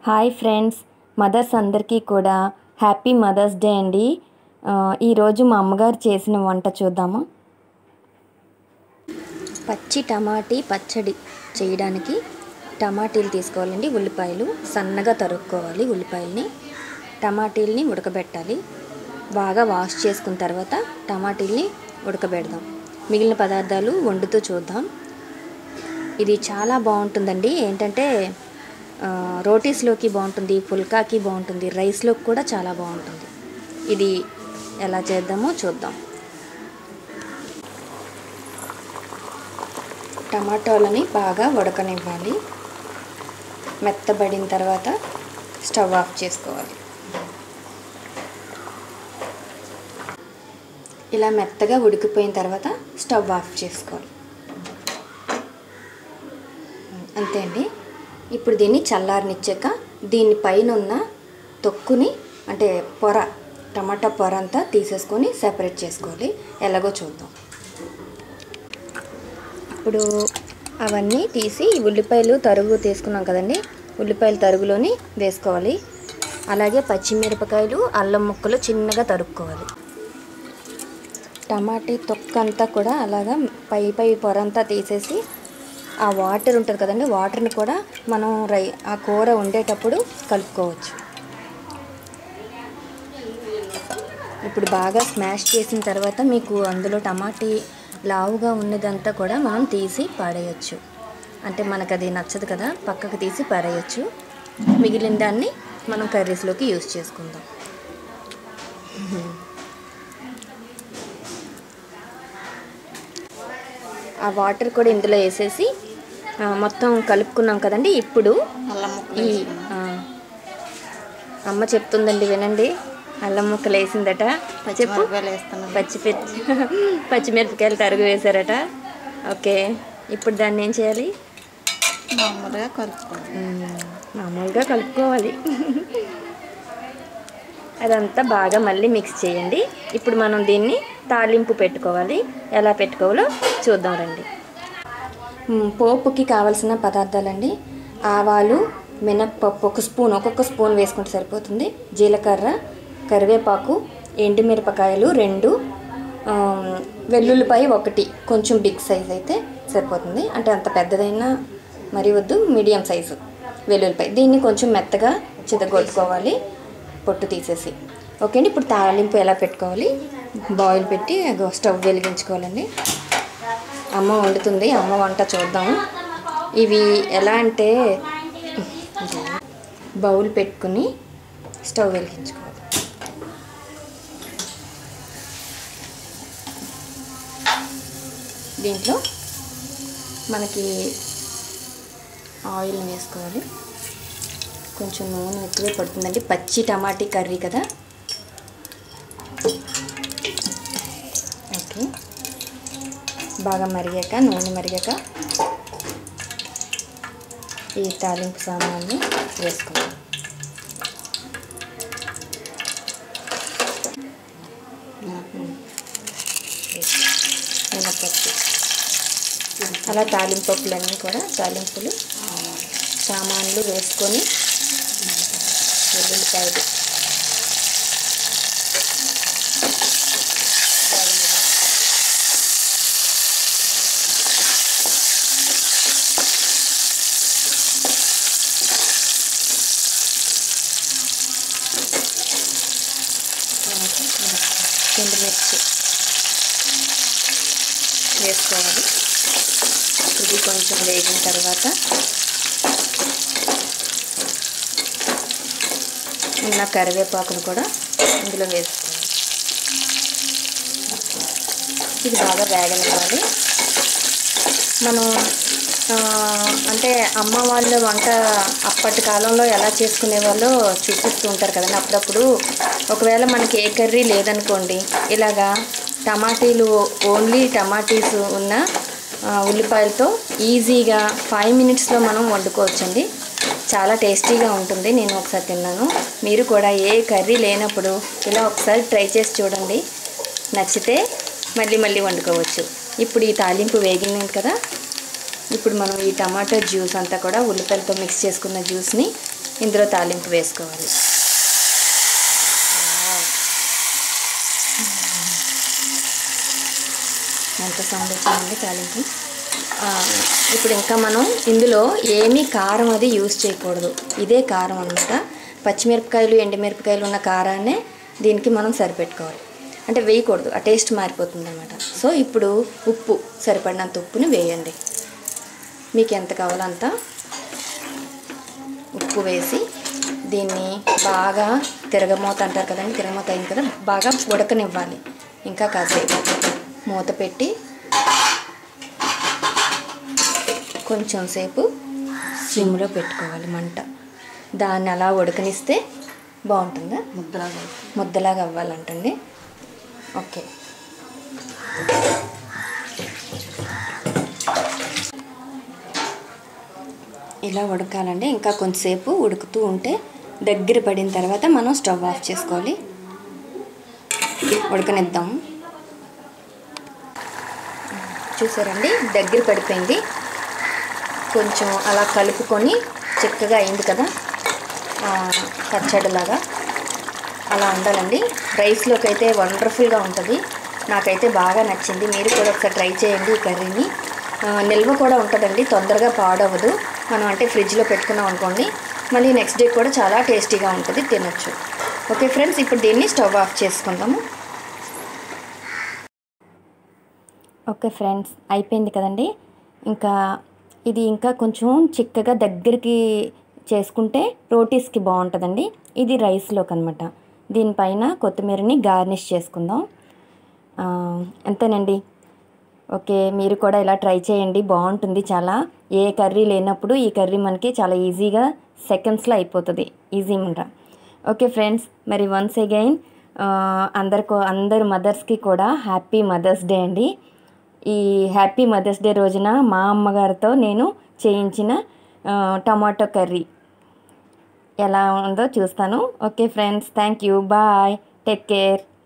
hi friends mothers అందరికీ కూడా happy mother's day అండి ఆ, ఈరోజు మా అమ్మగారు చేసిన వంట చూద్దామా పచ్చి టమాటీ పచ్చడి చేయడానికి టమాటీలు తీసుకోవాలండి ఉల్లిపాయలు సన్నగా తరుక్కోవాలి ఉల్లిపాయల్ని టమాటీల్ని ఉడకబెట్టాలి బాగా వాష్ చేసుకున్న తర్వాత టమాటీల్ని ఉడకబెడదాం మిగిలిన పదార్థాలు వండుతూ చూద్దాం ఇది చాలా బాగుంటుందండి ఏంటంటే ఆ, రోటీస్లోకి బాగుంటుంది పుల్కాకి బాగుంటుంది రైస్లోకి కూడా చాలా బాగుంటుంది ఇది ఎలా చేద్దామో చూద్దాం టమాటోలని బాగా ఉడకనివ్వాలి మెత్తబడిన తర్వాత స్టవ్ ఆఫ్ చేసుకోవాలి ఇలా మెత్తగా ఉడికిపోయిన తర్వాత స్టవ్ ఆఫ్ చేసుకోవాలి అంతే అండి ఇప్పుడు దీన్ని చల్లారనిచ్చాక దీని పైన ఉన్న తొక్కుని అంటే పొర టమాటా పొర అంతా తీసేసుకొని సెపరేట్ చేసుకోవాలి ఎలాగో చూద్దాం ఇప్పుడు అవన్నీ తీసి ఈ ఉల్లిపాయలు తరుగు తీసుకున్నాం కదండి ఉల్లిపాయల తరుగులోని వేసుకోవాలి అలాగే పచ్చిమిరపకాయలు అల్లం ముక్కలు చిన్నగా తరుక్కోవాలి టమాటీ తొక్క అంతా కూడా అలాగా పై పై పొర అంతా తీసేసి ఆ వాటర్ ఉంటుంది కదండి వాటర్ని కూడా మనం రై ఆ కూర వండేటప్పుడు కలుపుకోవచ్చు ఇప్పుడు బాగా స్మాష్ చేసిన తర్వాత మీకు అందులో టమాటీ లావుగా ఉన్నదంతా కూడా మనం తీసి పాడేయచ్చు అంటే మనకు అది నచ్చదు కదా పక్కకు తీసి పారేయచ్చు మిగిలిన దాన్ని మనం కర్రీస్లోకి యూస్ చేసుకుందాం ఆ వాటర్ కూడా ఇందులో వేసేసి ఆ, మొత్తం కలుపుకున్నాం కదండి ఇప్పుడు అల్లం ముక్కలు ఈ ఆ, అమ్మ చెప్తుందండి వినండి అల్లం ముక్కలు వేసిందట చెప్పు పచ్చిమిరపకాయలు వేస్తున్నాను పచ్చిమిర్చి పచ్చిమిరపకాయలు తరుగు వేశారట ఓకే ఇప్పుడు దాన్ని ఏం చేయాలి మామూలుగా కలుపుకోవాలి మ్మ్, మామూలుగా కలుపుకోవాలి అదంతా బాగా మళ్ళీ మిక్స్ చేయండి ఇప్పుడు మనం దీన్ని తాలింపు పెట్టుకోవాలి ఎలా పెట్టుకోవాలో చూద్దాం రండి మ్మ్, పోపుకి కావాల్సిన పదార్థాలండి ఆవాలు మినప్పప్పు ఒక స్పూన్ ఒక్కొక్క స్పూన్ వేసుకుంటే సరిపోతుంది జీలకర్ర కరివేపాకు ఎండుమిరపకాయలు రెండు ఆ, వెల్లుల్లిపాయ ఒకటి కొంచెం బిగ్ సైజ్ అయితే సరిపోతుంది అంటే అంత పెద్దదైనా మరి వద్దు మీడియం సైజు వెల్లుల్లిపాయ దీన్ని కొంచెం మెత్తగా చితగొట్టుకోవాలి పొట్టు తీసేసి ఓకే అండి ఇప్పుడు తాలింపు ఎలా పెట్టుకోవాలి బాయిల్ పెట్టి అగో స్టవ్ వెలిగించుకోవాలండి అమ్మ వండుతుంది అమ్మ వంట చూద్దాం ఇవి ఎలా అంటే బౌల్ పెట్టుకుని స్టవ్ వెలిగించుకోవాలి దీంట్లో మనకి ఆయిల్ వేసుకోవాలి కొంచెం నూనె ఎక్కువే పడుతుందండి పచ్చి టమాటీ కర్రీ కదా ఓకే బాగా మరిగాక నూనె మరిగాక ఈ తాలింపు సామాన్ని వేసుకోవాలి మినపప్పు అలా తాలింపు పప్పులన్నీ కూడా తాలింపులు సామాన్లు వేసుకొని వెల్లుల్లిపాయలు ఎండుమిర్చి వేసుకోవాలి ఇది కొంచెం వేగిన తర్వాత ఉన్న కరివేపాకును కూడా ఇందులో వేసుకోవాలి ఇది బాగా వేగనివ్వాలి మనం ఆ, అంటే అమ్మ వాళ్ళ వంట అప్పటి కాలంలో ఎలా చేసుకునే వాళ్ళో చూపిస్తూ ఉంటారు కదండి అప్పుడప్పుడు ఒకవేళ మనకి ఏ కర్రీ లేదనుకోండి ఇలాగా టమాటీలు ఓన్లీ టమాటీస్ ఉన్న ఆ, ఉల్లిపాయలతో ఈజీగా ఫైవ్ మినిట్స్లో మనం వండుకోవచ్చండి చాలా టేస్టీగా ఉంటుంది నేను ఒకసారి తిన్నాను మీరు కూడా ఏ కర్రీ లేనప్పుడు ఇలా ఒకసారి ట్రై చేసి చూడండి నచ్చితే మళ్ళీ మళ్ళీ వండుకోవచ్చు ఇప్పుడు ఈ తాలింపు వేగినాయి కదా ఇప్పుడు మనం ఈ టమాటో జ్యూస్ అంతా కూడా ఉల్లిపాయలతో మిక్స్ చేసుకున్న జ్యూస్ని ఇందులో తాలింపు వేసుకోవాలి ఎంత సౌండ్ వచ్చిందండి తాలింపు ఆ, ఇప్పుడు ఇంకా మనం ఇందులో ఏమీ కారం అది యూస్ చేయకూడదు ఇదే కారం అనమాట పచ్చిమిరపకాయలు ఎండుమిరపకాయలు ఉన్న కారాన్నే దీనికి మనం సరిపెట్టుకోవాలి అంటే వేయకూడదు ఆ టేస్ట్ మారిపోతుంది అనమాట సో ఇప్పుడు ఉప్పు సరిపడినంత ఉప్పుని వేయండి మీకు ఎంత కావాలో అంత ఉప్పు వేసి దీన్ని బాగా తిరగమూత అంటారు కదండి తిరగమూత అయింది కదా బాగా ఉడకనివ్వాలి ఇంకా కాసేపు మూత పెట్టి కొంచెం సేపు సిమ్లో పెట్టుకోవాలి మంట దాన్ని అలా ఉడకనిస్తే బాగుంటుందా ముద్దలాగా ముద్దలాగా అవ్వాలంటండి ఓకే ఇలా ఉడకాలండి ఇంకా కొంతసేపు ఉడుకుతూ ఉంటే దగ్గర పడిన తర్వాత మనం స్టవ్ ఆఫ్ చేసుకోవాలి ఉడకనిద్దాం చూసారండి దగ్గర పడిపోయింది కొంచెం అలా కలుపుకొని చిక్కగా అయింది కదా ఆ, పచ్చడిలాగా అలా ఉండాలండి రైస్లోకి అయితే వండర్ఫుల్గా ఉంటుంది నాకైతే బాగా నచ్చింది మీరు కూడా ఒకసారి ట్రై చేయండి ఈ కర్రీని ఆ, నిల్వ కూడా ఉంటుందండి తొందరగా పాడవదు మనం అంటే ఫ్రిడ్జ్లో పెట్టుకున్నాం అనుకోండి మళ్ళీ నెక్స్ట్ డే కూడా చాలా టేస్టీగా ఉంటుంది తినొచ్చు ఓకే ఫ్రెండ్స్ ఇప్పుడు దీన్ని స్టవ్ ఆఫ్ చేసుకుందాము ఓకే ఫ్రెండ్స్ అయిపోయింది కదండి ఇంకా ఇది ఇంకా కొంచెం చిక్కగా దగ్గరికి చేసుకుంటే రోటీస్కి బాగుంటుందండి ఇది రైస్లోకి అనమాట దీనిపైన కొత్తిమీరని గార్నిష్ చేసుకుందాం ఆ, అంతేనండి ఓకే మీరు కూడా ఇలా ట్రై చేయండి బాగుంటుంది చాలా ఏ కర్రీ లేనప్పుడు ఈ కర్రీ మనకి చాలా ఈజీగా సెకండ్స్లో అయిపోతుంది ఈజీ మాట ఓకే ఫ్రెండ్స్ మరి వన్స్ అగైన్ అందరికో అందరు మదర్స్కి కూడా హ్యాపీ మదర్స్ డే అండి ఈ హ్యాపీ మదర్స్ డే రోజున మా అమ్మగారితో నేను చేయించిన ఆ, టమాటో కర్రీ ఎలా ఉందో చూస్తాను okay friends thank you bye take care